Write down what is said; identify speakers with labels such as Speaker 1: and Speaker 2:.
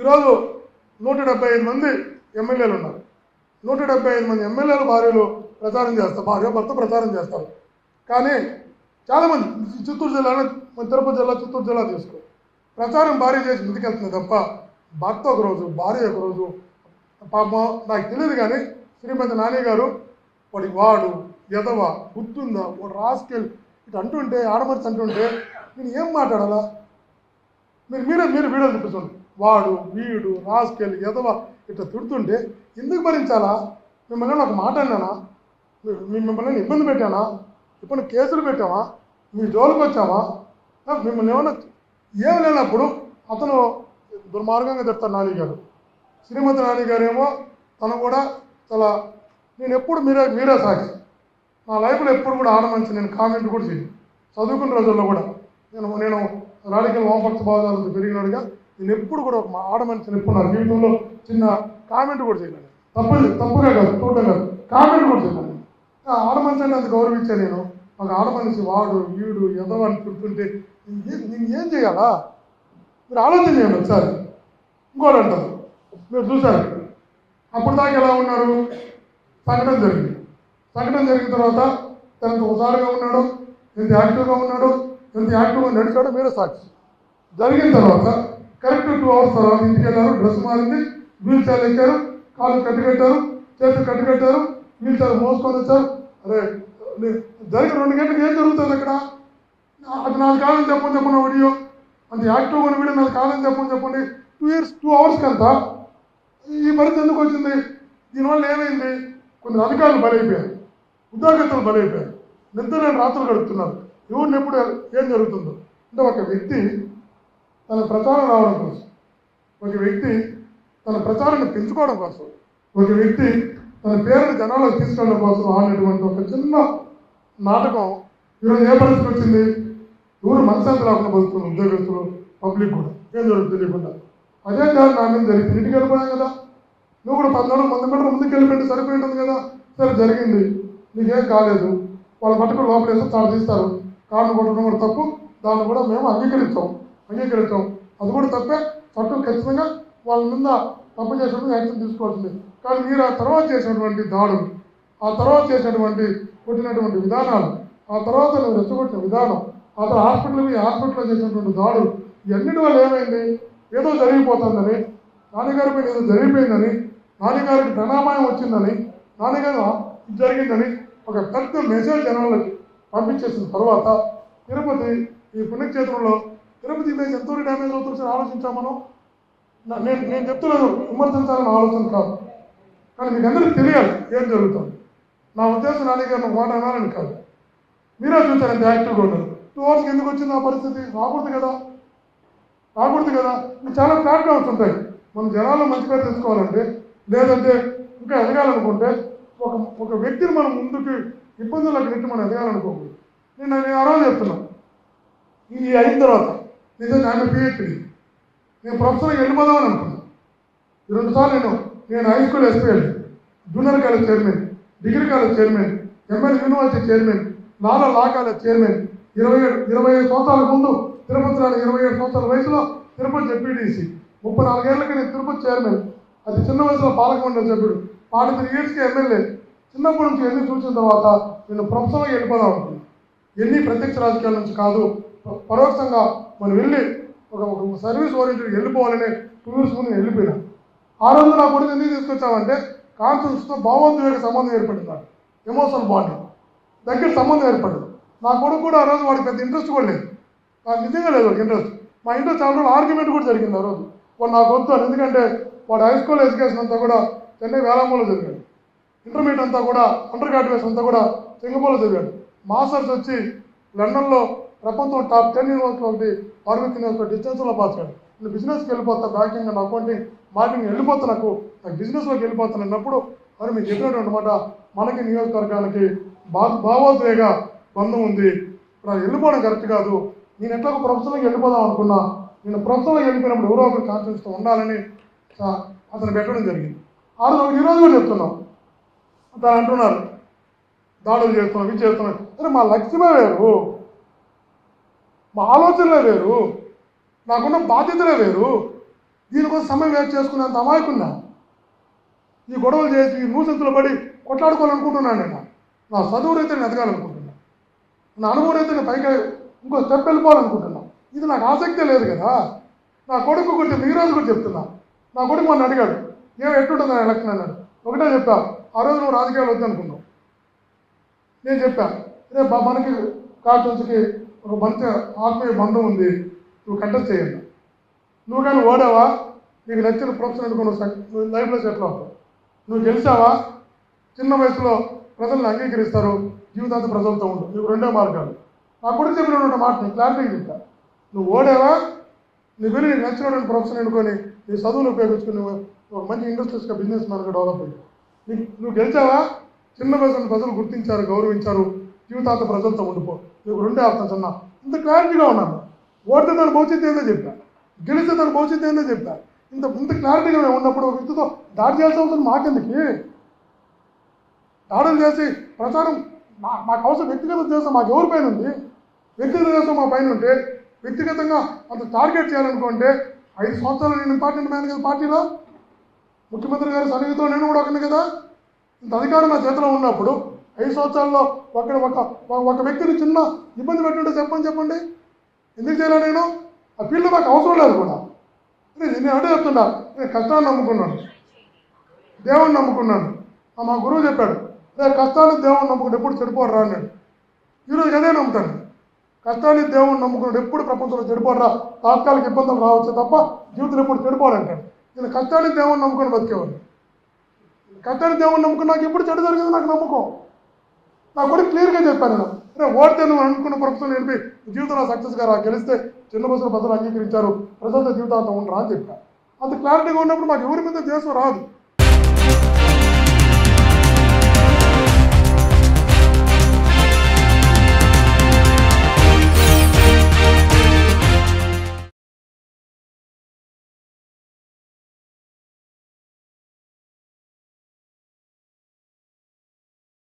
Speaker 1: ఈరోజు నూట డెబ్బై ఐదు మంది ఎమ్మెల్యేలు ఉన్నారు నూట డెబ్బై ఐదు మంది ఎమ్మెల్యేల భార్యలు ప్రచారం చేస్తారు భార్య భర్త ప్రచారం చేస్తారు కానీ చాలామంది చిత్తూరు జిల్లాలో మన తిరుపతి జిల్లా చిత్తూరు జిల్లా తీసుకో ప్రచారం భార్య చేసి ముందుకెళ్తుంది తప్ప భర్త ఒక రోజు భార్య ఒక రోజు పాపం నాకు తెలియదు కానీ శ్రీమతి నాని గారు వాడి వాడు ఎదవ గుర్తుందా వాడు రాసుకెళ్ళి ఇటు అంటుంటే ఆడమర్చి అంటుంటే నేను ఏం మాట్లాడాలా మీరు మీరే మీరు వీడియోలు చూపించండి వాడు వీడు రాసుకెళ్ళి ఎదవ ఇట్లా తిడుతుంటే ఎందుకు భరించాలా మిమ్మల్ని ఒక మాట అన్నానా మీ- మీ- మిమ్మల్ని ఇబ్బంది పెట్టానా ఇప్పుడు కేసులు పెట్టామా మీ జోలికి వచ్చామా ఆ, మిమ్మల్ని ఏమన్నా ఏం లేనప్పుడు అతను దుర్మార్గంగా చెప్తారు నాని గారు శ్రీమతి నాని గారు ఏమో తను కూడా చాలా నేను ఎప్పుడు మీరే మీరే సాక్షి నా లైఫ్లో ఎప్పుడు కూడా ఆడమంచి నేను కామెంట్ కూడా చేయను చదువుకున్న రోజుల్లో కూడా నేను నేను రాడికల్ వామపక్ష భావాలతో పెరిగినాడుగా నేను ఎప్పుడు కూడా ఒక ఆడమనిషిని ఎప్పుడు నా జీవితంలో చిన్న కామెంట్ కూడా చేయలేను తప్పు తప్పుగా కాదు చూడడం కాదు కామెంట్ కూడా చేయలేను ఆ ఆడమనిషి అంటే అంత గౌరవించాను నేను ఒక ఆడమనిషి వాడు వీడు ఎదవ అని చెప్తుంటే నేను ఏం- నేను ఏం చేయాలా మీరు ఆలోచన చేయండి ఒకసారి ఇంకోటి అంటారు మీరు చూసారు అప్పుడు దాకా ఎలా ఉన్నారు సంఘటన జరిగింది సంఘటన జరిగిన తర్వాత తనకు హుషారుగా ఉన్నాడు ఎంత యాక్టివ్గా ఉన్నాడు ఎంత యాక్టివ్గా నడిచాడో మీరే సాక్షి జరిగిన తర్వాత కరెక్ట్ టూ అవర్స్ తర్వాత ఇంటికి వెళ్ళారు డ్రెస్ మారింది వీల్ చైర్ ఎక్కారు కాళ్ళు కట్టి కట్టారు చేతులు కట్టి కట్టారు వీల్ చైర్ మోసుకొని వచ్చారు అరే నే- జరిగిన రెండు గంటలకు ఏం జరుగుతుంది అక్కడ అది నాలుగు కాలం చెప్పని చెప్పండి వీడియో అంత యాక్టివ్గా ఉన్న వీడియో నాలుగు కాలం చెప్పని చెప్పండి టూ ఇయర్స్ టూ అవర్స్ కంతా ఈ పరిస్థితి ఎందుకు వచ్చింది దీనివల్ల ఏమైంది కొందరు అధికారులు బలైపోయారు ఉద్యోగస్తులు బలైపోయారు నిద్ర రాత్రులు గడుపుతున్నారు ఎవరిని ఎప్పుడు ఏం జరుగుతుందో అంటే ఒక వ్యక్తి తన ప్రచారం రావడం కోసం ఒక వ్యక్తి తన ప్రచారాన్ని పెంచుకోవడం కోసం ఒక వ్యక్తి తన పేరుని జనాలకు తీసుకెళ్ళడం కోసం ఆడినటువంటి ఒక చిన్న నాటకం ఈరోజు ఏ పరిస్థితి వచ్చింది ఎవరు మనశాంతి రాకుండా బతుకుతున్నారు ఉద్యోగస్తులు పబ్లిక్ కూడా ఏం జరుగుతుంది తెలియకుండా అదే కాదు నా మీద జరిగింది ఇంటికి వెళ్ళిపోయాం కదా నువ్వు కూడా పద్నాలుగు మంది మీటర్ ముందుకు వెళ్ళిపోయింటే సరిపోయి ఉంటుంది కదా సరే జరిగింది నీకేం కాలేదు వాళ్ళ పట్టుకుని లోపల వేస్తే చాలా తీస్తారు కారణం కొట్టడం కూడా తప్పు దాన్ని కూడా మేము అంగీకరించాం అంగీకరించాం అది కూడా తప్పే చట్టం ఖచ్చితంగా వాళ్ళ మీద తప్పు చేసినప్పుడు యాక్షన్ తీసుకోవాల్సింది కానీ మీరు ఆ తర్వాత చేసినటువంటి దాడులు ఆ తర్వాత చేసినటువంటి కొట్టినటువంటి విధానాలు ఆ తర్వాత నువ్వు రెచ్చగొట్టిన విధానం ఆ తర్వాత హాస్పిటల్ హాస్పిటల్లో చేసినటువంటి దాడులు ఇవన్నిటి వల్ల ఏమైంది ఏదో జరిగిపోతుందని నాన్నగారి పైన ఏదో జరిగిపోయిందని నాన్నగారికి ధనామాయం వచ్చిందని నాన్నగారు ఇది జరిగిందని ఒక పెద్ద మెసేజ్ జనాలకి పంపించేసిన తర్వాత తిరుపతి ఈ పుణ్యక్షేత్రంలో తిరుపతి ఇమేజ్ ఎంతో డ్యామేజ్ అవుతుందో ఆలోచించాం మనం నా- నేను నేను చెప్తున్నాను విమర్శించాలని ఆలోచన కాదు కానీ మీకు అందరికీ తెలియాలి ఏం జరుగుతుంది నా ఉద్దేశం నాన్నగారిని ఒక మాట అనాలని కాదు మీరే చూసారు ఎంత యాక్టివ్గా ఉన్నారు టూ అవర్స్కి ఎందుకు వచ్చింది ఆ పరిస్థితి రాకూడదు కదా రాకూడదు కదా ఇవి చాలా ప్లాట్ఫామ్స్ ఉంటాయి మన జనాల్లో మంచి పేరు తెచ్చుకోవాలంటే లేదంటే ఇంకా ఎదగాలనుకుంటే ఒక ఒక వ్యక్తిని మనం ముందుకు ఇబ్బందులకు నెట్టి మనం ఎదగాలనుకోకూడదు నేను నేను ఆ రోజు చెప్తున్నాను ఈ అయిన తర్వాత నిజంగా ఆమె పిహెచ్డి నేను ప్రొఫెసర్కి వెళ్ళిపోదామని అనుకున్నాను ఈ రెండు సార్లు నేను నేను high school SPL junior college chairman degree college chairman ML university chairman లాలా లా కాలేజ్ చైర్మన్ ఇరవై ఏడు ఇరవై ఐదు సంవత్సరాల ముందు తిరుపతి రాని ఇరవై ఏడు సంవత్సరాల వయసులో తిరుపతి జెడ్పీటీసీ ముప్పై నాలుగేళ్లకి నేను తిరుపతి చైర్మన్ అది చిన్న వయసులో పాలక మండలి సభ్యుడు ఫార్టీ త్రీ ఇయర్స్కి ఎమ్మెల్యే చిన్నప్పటి నుంచి ఎన్ని చూసిన తర్వాత నేను ప్రొఫెసర్గా వెళ్ళిపోదాం అనుకున్నాను ఎన్ని ప్రత్యక్ష రాజకీయాల నుంచి కాదు ప- పరోక్షంగా మనం వెళ్ళి ఒక ఒక సర్వీస్ ఓరియంటెడ్ వెళ్ళిపోవాలనే టూ ఇయర్స్ ముందు నేను వెళ్ళిపోయినాను ఆ రోజు నా కొడుకు ఎందుకు తీసుకొచ్చామంటే కాన్ఫరెన్స్తో భావోద్వేగ సంబంధం ఏర్పడింది నాకు ఎమోషనల్ బాండింగ్ దగ్గర సంబంధం ఏర్పడింది నా కొడుకు కూడా ఆ రోజు వాడికి పెద్ద ఇంట్రెస్ట్ కూడా లేదు నాకు నిజంగా లేదు వాడికి ఇంట్రెస్ట్ మా ఇంట్లో చాలా రోజులు ఆర్గ్యుమెంట్ కూడా జరిగింది ఆ రోజు వాడు నాకు వద్దు అని ఎందుకంటే వాడు హై స్కూల్ ఎడ్యుకేషన్ అంతా కూడా చెన్నై వేలాంగంలో జరిగాడు ఇంటర్మీడియట్ అంతా కూడా అండర్ గ్రాడ్యుయేషన్ అంతా కూడా సింగపూర్లో చదివాడు మాస్టర్స్ వచ్చి లండన్లో ప్రపంచం టాప్ టెన్ యూనివర్సిటీ ఒకటి ఆర్మిక్ యూనివర్సిటీ డిస్టెన్స్లో పాస్ అయ్యాడు నేను బిజినెస్కి వెళ్ళిపోతా బ్యాంకింగ్ అండ్ అకౌంటింగ్ మార్కెటింగ్ వెళ్ళిపోతా నాకు నాకు బిజినెస్లోకి వెళ్ళిపోతాను అన్నప్పుడు మరి మీరు చెప్పినటువంటి మాట మనకి నియోజకవర్గానికి బా భావోద్వేగ బంధం ఉంది ఇప్పుడు అది వెళ్ళిపోవడం కరెక్ట్ కాదు నేను ఎట్లా ఒక ప్రొఫెసర్కి వెళ్ళిపోదాం అనుకున్నా నేను ప్రొఫెసర్కి వెళ్ళిపోయినప్పుడు ఎవరో ఒకరు కాన్ఫిడెన్స్తో ఉండాలని ఆ, అతను పెట్టడం జరిగింది ఆ రోజు ఈ రోజు కూడా చెప్తున్నాం అతను అంటున్నారు దాడులు చేస్తున్నాం ఇవి చేస్తున్నాం అరే మా లక్ష్యమే వేరు మా ఆలోచనలే వేరు నాకున్న బాధ్యతలే వేరు దీనికోసం సమయం వేస్ట్ చేసుకునేంత అమాయకున్నా ఈ గొడవలు చేసి ఈ నూసెంతులు పడి కొట్లాడుకోవాలనుకుంటున్నాను నేను నా చదువు రీతే నేను ఎదగాలనుకుంటున్నా నా అనుభవం రీతే నేను పైకి ఇంకో స్టెప్ వెళ్ళిపోవాలనుకుంటున్నా ఇది నాకు ఆసక్తే లేదు కదా నా కొడుకు గురించి ఈ రోజు కూడా చెప్తున్నా నా కొడుకు మొన్న అడిగాడు ఏం ఎట్టుంటుంది నా ఎలక్షన్ అన్నాడు ఒకటే చెప్పా ఆ రోజు నువ్వు రాజకీయాలు వద్దనుకున్నావు నేను చెప్పా రే బా మనకి కార్టూన్స్కి ఒక మంచి ఆత్మీయ బంధం ఉంది నువ్వు కంటెస్ట్ చేయండి నువ్వు కానీ ఓడావా నీకు నచ్చిన ప్రొఫెషన్ అనుకుని నువ్వు సక్- నువ్వు లైఫ్లో సెటిల్ అవుతావు నువ్వు గెలిచావా చిన్న వయసులో ప్రజలను అంగీకరిస్తారు జీవితాంత ప్రజలతో ఉండు నీకు రెండో మార్గాలు నా కొడుకు చెప్పినటువంటి మాట నేను క్లారిటీగా చెప్తా నువ్వు ఓడావా నువ్వు వెళ్ళి నీకు నచ్చినటువంటి ప్రొఫెషన్ ఎన్నుకొని నీ చదువులు ఉపయోగించుకుని నువ్వు ఒక మంచి ఇండస్ట్రీస్గా బిజినెస్ మ్యాన్గా డెవలప్ అయ్యి నీకు నువ్వు గెలిచావా చిన్న వయసులో ప్రజలు గుర్తించారు గౌరవించారు జీవితాంత ప్రజలతో ఉండిపో నీకు రెండే ఆప్షన్స్ అన్నా ఇంత క్లారిటీగా ఉన్నాను ఓడితే దాని భవిష్యత్తు ఏందో చెప్పా గెలిస్తే దాని భవిష్యత్తు ఏందో చెప్పా ఇంత ఇంత క్లారిటీగా మేము ఉన్నప్పుడు ఒక వ్యక్తితో దాడి చేయాల్సిన అవసరం మాకెందుకు దాడులు చేసి ప్రచారం మా మాకు అవసరం వ్యక్తిగత దేశం మాకు ఎవరి పైన ఉంది వ్యక్తిగత దేశం మా పైన ఉంటే వ్యక్తిగతంగా అంత టార్గెట్ చేయాలనుకుంటే ఐదు సంవత్సరాలు నేను ఇంపార్టెంట్ మ్యాన్ కదా పార్టీలో ముఖ్యమంత్రి గారి సన్నిధితో నేను కూడా ఒకటి కదా ఇంత అధికారం నా చేతిలో ఉన్నప్పుడు ఐదు సంవత్సరాల్లో ఒక ఒక ఒక వ్యక్తిని చిన్న ఇబ్బంది పెట్టుంటే చెప్పండి చెప్పండి ఎందుకు చేయాలి నేను ఆ ఫీల్డ్ మాకు అవసరం లేదు కూడా నేను నేను అంటే చెప్తున్నా నేను కష్టాన్ని నమ్ముకున్నాను దేవుణ్ణి నమ్ముకున్నాను ఆ మా గురువు చెప్పాడు రే కష్టాన్ని దేవుణ్ణి నమ్ముకుని ఎప్పుడు చెడిపోడు రా అన్నాడు ఈరోజు అదే నమ్ముతాను కష్టాన్ని దేవుణ్ణి నమ్ముకున్నాడు ఎప్పుడు ప్రపంచంలో చెడిపోడు రా తాత్కాలిక ఇబ్బందులు రావచ్చు తప్ప జీవితంలో ఎప్పుడు చెడిపోడు అంటాడు నేను కష్టాన్ని దేవుణ్ణి నమ్ముకొని బతికేవాడిని కష్టాన్ని దేవుణ్ణి నమ్ముకుని నాకు ఎప్పుడు చెడు జరిగింది నాకు నమ్మకం నా కొడుకు క్లియర్గా చెప్పాను నేను రే ఓడితే నువ్వు అనుకున్న ప్రొఫెషన్ నేర్పి జీవితంలో సక్సెస్గా రా గెలిస్తే చిన్న బస్సులు ప్రజలు అంగీకరించారు ప్రజలతో జీవితాంతం ఉండరా అని చెప్పాను అంత క్లారిటీగా ఉన్నప్పుడు మాకు ఎవరి మీద దేశం రాదు